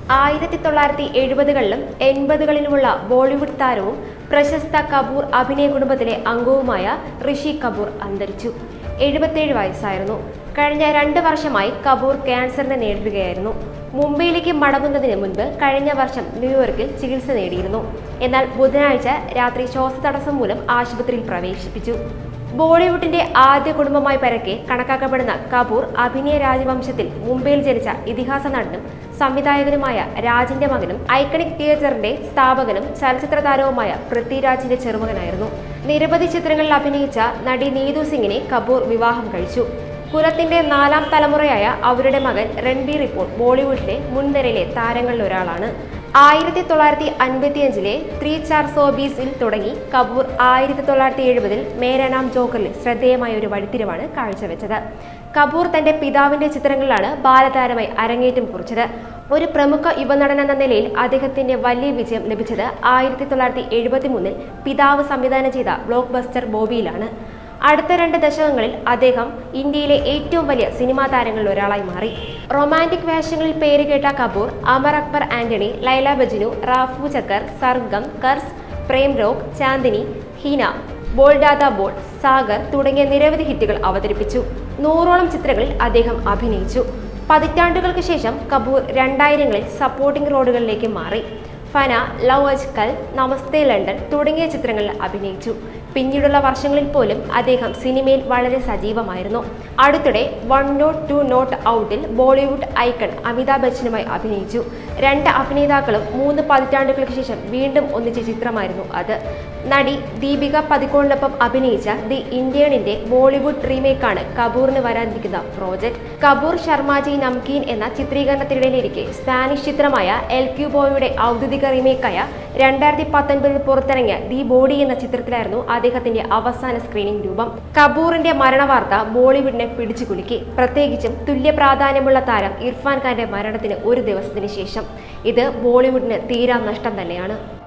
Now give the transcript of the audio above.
ആയിരത്തി തൊള്ളായിരത്തി എഴുപതുകളിലും എൺപതുകളിലുമുള്ള ബോളിവുഡ് താരവും പ്രശസ്ത കപൂർ അഭിനയ കുടുംബത്തിലെ അംഗവുമായ ഋഷി കപൂർ അന്തരിച്ചു എഴുപത്തേഴ് വയസ്സായിരുന്നു കഴിഞ്ഞ രണ്ട് വർഷമായി കപൂർ ക്യാൻസറിനെ നേരിടുകയായിരുന്നു മുംബൈയിലേക്ക് മടങ്ങുന്നതിന് മുൻപ് കഴിഞ്ഞ വർഷം ന്യൂയോർക്കിൽ ചികിത്സ നേടിയിരുന്നു എന്നാൽ ബുധനാഴ്ച രാത്രി ശ്വാസതടസ്സം മൂലം ആശുപത്രിയിൽ പ്രവേശിപ്പിച്ചു ബോളിവുഡിന്റെ ആദ്യ കുടുംബമായി പരക്കെ കണക്കാക്കപ്പെടുന്ന കപൂർ അഭിനയ രാജവംശത്തിൽ മുംബൈയിൽ ജനിച്ച ഇതിഹാസ നടനും സംവിധായകനുമായ രാജിന്റെ മകനും ഐക്കണിക് തിയേറ്ററിന്റെ സ്ഥാപകനും ചലച്ചിത്ര താരവുമായ പൃഥ്വിരാജിന്റെ ചെറുമകനായിരുന്നു നിരവധി ചിത്രങ്ങളിൽ അഭിനയിച്ച നടി നീതു സിംഗിനെ കപൂർ വിവാഹം കഴിച്ചു കുലത്തിന്റെ നാലാം തലമുറയായ അവരുടെ മകൻ രൺബീർ ഇപ്പോൾ ബോളിവുഡിലെ മുൻനിരയിലെ താരങ്ങളിൽ ഒരാളാണ് ആയിരത്തി തൊള്ളായിരത്തി അൻപത്തിയഞ്ചിലെ ത്രീ ചാർ സോബീസിൽ തുടങ്ങി കപൂർ ആയിരത്തി തൊള്ളായിരത്തി എഴുപതിൽ മേരാ നാം ജോക്കറിൽ ശ്രദ്ധേയമായ ഒരു വഴിത്തിരിവാണ് കാഴ്ചവെച്ചത് കപൂർ തന്റെ പിതാവിന്റെ ചിത്രങ്ങളിലാണ് ബാലതാരമായി അരങ്ങേറ്റം കുറിച്ചത് ഒരു പ്രമുഖ യുവനടൻ എന്ന നിലയിൽ അദ്ദേഹത്തിന്റെ വലിയ വിജയം ലഭിച്ചത് ആയിരത്തി തൊള്ളായിരത്തി എഴുപത്തി മൂന്നിൽ പിതാവ് സംവിധാനം ചെയ്ത ബ്ലോക്ക് ബസ്റ്റർ ബോബിയിലാണ് അടുത്ത രണ്ട് ദശകങ്ങളിൽ അദ്ദേഹം ഇന്ത്യയിലെ ഏറ്റവും വലിയ സിനിമാ താരങ്ങളിൽ ഒരാളായി മാറി റൊമാൻറ്റിക് വേഷങ്ങളിൽ പേരുകേട്ട കപൂർ അമർ അക്ബർ ആന്റണി ലൈല ബജ്നു റാഫു ചക്കർ സർഗം കർസ് പ്രേം രോഗ് ചാന്ദിനി ഹീന ബോൾഡാദ ബോൾ സാഗർ തുടങ്ങിയ നിരവധി ഹിറ്റുകൾ അവതരിപ്പിച്ചു നൂറോളം ചിത്രങ്ങളിൽ അദ്ദേഹം അഭിനയിച്ചു പതിറ്റാണ്ടുകൾക്ക് ശേഷം കപൂർ രണ്ടായിരങ്ങളിൽ സപ്പോർട്ടിംഗ് റോളുകളിലേക്ക് മാറി ഫന ലവ് അജ്കൽ നമസ്തേ ലണ്ടൻ തുടങ്ങിയ ചിത്രങ്ങളിൽ അഭിനയിച്ചു പിന്നീടുള്ള വർഷങ്ങളിൽ പോലും അദ്ദേഹം സിനിമയിൽ വളരെ സജീവമായിരുന്നു അടുത്തിടെ വൺ നോട്ട് ടു നോട്ട് ഔട്ടിൽ ബോളിവുഡ് ഐക്കൺ അമിതാഭ് ബച്ചനുമായി അഭിനയിച്ചു രണ്ട് അഭിനേതാക്കളും മൂന്ന് പതിറ്റാണ്ടുകൾക്ക് ശേഷം വീണ്ടും ഒന്നിച്ച ചിത്രമായിരുന്നു അത് നടി ദീപിക പതിക്കോണിനൊപ്പം അഭിനയിച്ച ദി ഇന്ത്യണിന്റെ ബോളിവുഡ് റീമേക്കാണ് കപൂറിന് വരാനിരിക്കുന്ന പ്രോജക്ട് കപൂർ ശർമാജി നംകീൻ എന്ന ചിത്രീകരണത്തിനിടയിലിരിക്കെ സ്പാനിഷ് ചിത്രമായ എൽ ക്യൂബോയുടെ ഔദ്യോഗിക റീമേക്കായ രണ്ടായിരത്തി പത്തൊൻപതിൽ പുറത്തിറങ്ങിയ ദി ബോഡി എന്ന ചിത്രത്തിലായിരുന്നു അദ്ദേഹത്തിന്റെ അവസാന സ്ക്രീനിംഗ് രൂപം കപൂറിന്റെ മരണവാർത്ത ബോളിവുഡിനെ പിടിച്ചു കുലുക്കി പ്രത്യേകിച്ചും തുല്യ പ്രാധാന്യമുള്ള താരം ഇർഫാൻ ഖാന്റെ മരണത്തിന് ഒരു ദിവസത്തിന് ശേഷം ഇത് ബോളിവുഡിന് തീരാ നഷ്ടം തന്നെയാണ്